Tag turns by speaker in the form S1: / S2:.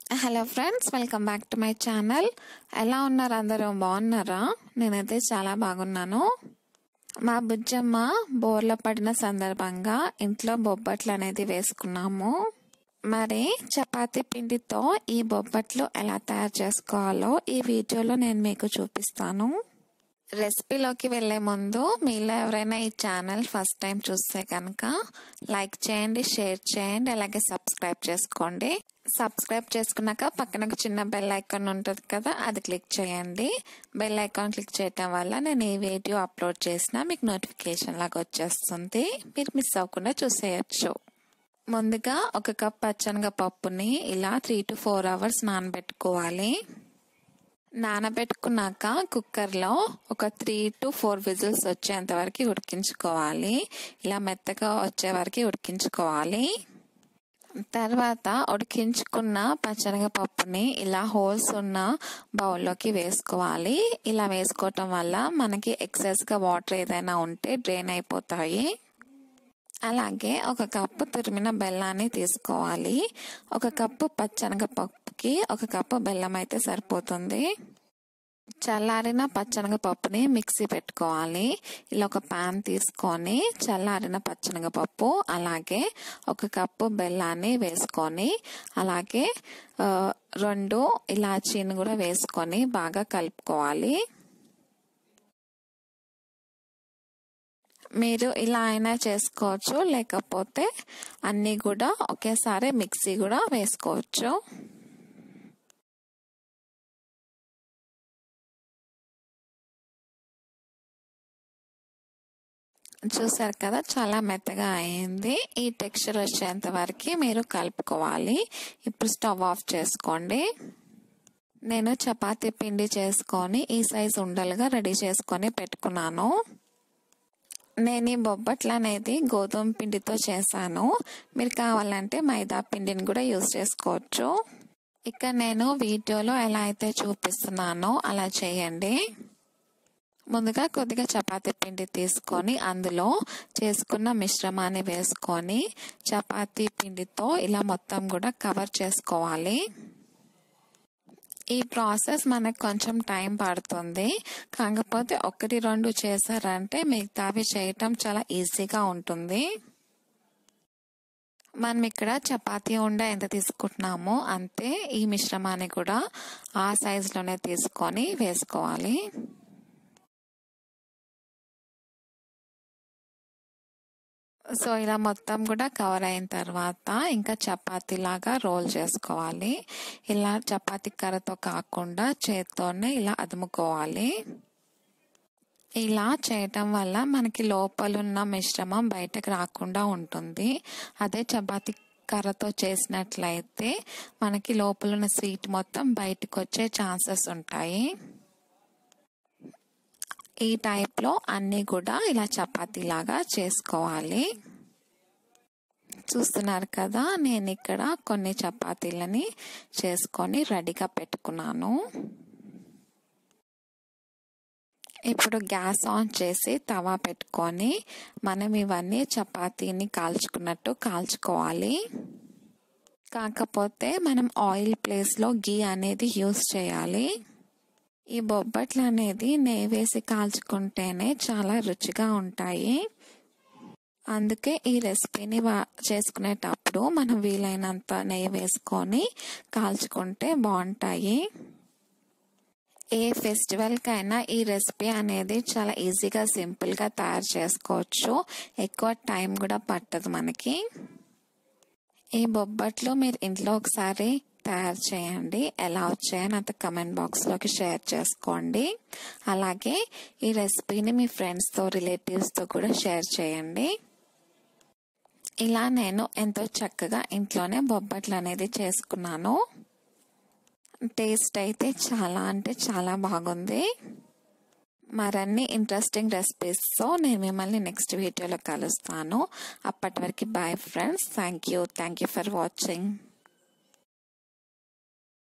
S1: hello friends welcome back to my channel ఎలా ఉన్నారు అందరూ బాగున్నారా నేనైతే చాలా బాగున్నాను మా బుజ్జమ్మ బోర్లో పడిన సందర్భంగా ఇంట్లో బొబ్బట్లు అనేది వేసుకున్నాము మరి చపాతీ పిండితో ఈ బొబ్బట్లు ఎలా తయారు చేసుకోవాలో ఈ వీడియోలో నేను మీకు చూపిస్తాను రెసిపీలోకి వెళ్లే ముందు మీలో ఎవరైనా ఈ ఛానల్ ఫస్ట్ టైం చూస్తే కనుక లైక్ చేయండి షేర్ చేయండి అలాగే సబ్స్క్రైబ్ చేసుకోండి సబ్స్క్రైబ్ చేసుకున్నాక పక్కన ఒక చిన్న బెల్ ఐకాన్ ఉంటుంది కదా అది క్లిక్ చేయండి బెల్ ఐకాన్ క్లిక్ చేయటం వల్ల నేను ఈ వీడియో అప్లోడ్ చేసినా మీకు నోటిఫికేషన్ లాగా వచ్చేస్తుంది మీరు మిస్ అవ్వకుండా చూసేయచ్చు ముందుగా ఒక కప్ పచ్చనగ పప్పుని ఇలా త్రీ టు ఫోర్ అవర్స్ నానబెట్టుకోవాలి నానబెట్టుకున్నాక కుక్కర్లో ఒక త్రీ టు ఫోర్ విజిల్స్ వచ్చేంత వరకు ఉడికించుకోవాలి ఇలా మెత్తగా వచ్చే వరకు ఉడికించుకోవాలి తర్వాత ఉడికించుకున్న పచ్చనగపప్పుని ఇలా హోల్స్ ఉన్న బౌల్లోకి వేసుకోవాలి ఇలా వేసుకోవటం వల్ల మనకి ఎక్సెస్గా వాటర్ ఏదైనా ఉంటే డ్రైన్ అయిపోతాయి అలాగే ఒక కప్పు తురిమిన బెల్లాన్ని తీసుకోవాలి ఒక కప్పు పచ్చనగపప్పుకి ఒక కప్పు బెల్లం అయితే సరిపోతుంది చల్లారిన పచ్చనగపప్పుని మిక్సీ పెట్టుకోవాలి ఇలా ఒక ప్యాన్ తీసుకొని చల్లారిన పచ్చనగపప్పు అలాగే ఒక కప్పు బెల్లాన్ని వేసుకొని అలాగే రెండు ఇలాచీని కూడా వేసుకొని బాగా కలుపుకోవాలి మీరు ఇలా అయినా చేసుకోవచ్చు లేకపోతే అన్నీ కూడా ఒకేసారి మిక్సీ కూడా వేసుకోవచ్చు చూసారు కదా చాలా మెత్తగా అయింది ఈ టెక్స్చర్ వచ్చేంత వరకు మీరు కలుపుకోవాలి ఇప్పుడు స్టవ్ ఆఫ్ చేసుకోండి నేను చపాతీ పిండి చేసుకొని ఈ సైజ్ ఉండలుగా రెడీ చేసుకొని పెట్టుకున్నాను నేను ఈ బొబ్బట్లు అనేది గోధుమ పిండితో చేశాను మీరు కావాలంటే మైదా పిండిని కూడా యూస్ చేసుకోవచ్చు ఇక నేను వీడియోలో ఎలా అయితే చూపిస్తున్నానో అలా చేయండి ముందుగా కొద్దిగా చపాతీ పిండి తీసుకొని అందులో చేసుకున్న మిశ్రమాన్ని వేసుకొని చపాతీ పిండితో ఇలా మొత్తం కూడా కవర్ చేసుకోవాలి ఈ ప్రాసెస్ మనకు కొంచెం టైం పడుతుంది కాకపోతే ఒకటి రెండు చేశారంటే మిగతావి చేయటం చాలా ఈజీగా ఉంటుంది మనం ఇక్కడ చపాతీ ఉండ ఎంత తీసుకుంటున్నామో అంతే ఈ మిశ్రమాన్ని కూడా ఆ సైజులోనే తీసుకొని వేసుకోవాలి సో ఇలా మొత్తం కూడా కవర్ అయిన తర్వాత ఇంకా చపాతీ లాగా రోల్ చేసుకోవాలి ఇలా చపాతీ కర్రతో కాకుండా చేత్తోనే ఇలా అదుముకోవాలి ఇలా చేయటం వల్ల మనకి లోపలున్న మిశ్రమం బయటకు రాకుండా ఉంటుంది అదే చపాతీ కర్రతో చేసినట్లయితే మనకి లోపలున్న స్వీట్ మొత్తం బయటకు వచ్చే ఛాన్సెస్ ఉంటాయి ఈ టైప్లో అన్నీ కూడా ఇలా చపాతీ లాగా చేసుకోవాలి చూస్తున్నారు కదా నేను ఇక్కడ కొన్ని చపాతీలని చేసుకొని రెడీగా పెట్టుకున్నాను ఇప్పుడు గ్యాస్ ఆన్ చేసి తవా పెట్టుకొని మనం ఇవన్నీ చపాతీని కాల్చుకున్నట్టు కాల్చుకోవాలి కాకపోతే మనం ఆయిల్ ప్లేస్లో గీ అనేది యూస్ చేయాలి ఈ బొబ్బట్లు అనేది నెయ్యి వేసి కాల్చుకుంటేనే చాలా రుచిగా ఉంటాయి అందుకే ఈ రెసిపీని చేసుకునేటప్పుడు మనం వీలైనంత నెయ్యి వేసుకొని కాల్చుకుంటే బాగుంటాయి ఏ ఫెస్టివల్కైనా ఈ రెసిపీ అనేది చాలా ఈజీగా సింపుల్గా తయారు చేసుకోవచ్చు ఎక్కువ టైం కూడా పట్టదు మనకి ఈ బొబ్బట్లు మీరు ఇంట్లో ఒకసారి తయారు చేయండి ఎలా వచ్చాయో నాతో కమెంట్ బాక్స్లోకి షేర్ చేసుకోండి అలాగే ఈ రెసిపీని మీ ఫ్రెండ్స్తో రిలేటివ్స్తో కూడా షేర్ చేయండి ఇలా నేను ఎంతో చక్కగా ఇంట్లోనే బొబ్బట్లు అనేది చేసుకున్నాను టేస్ట్ అయితే చాలా అంటే చాలా బాగుంది మరన్ని ఇంట్రెస్టింగ్ రెసిపీస్తో నేను మిమ్మల్ని నెక్స్ట్ వీడియోలో కలుస్తాను అప్పటి వరకు bye friends thank you thank you for watching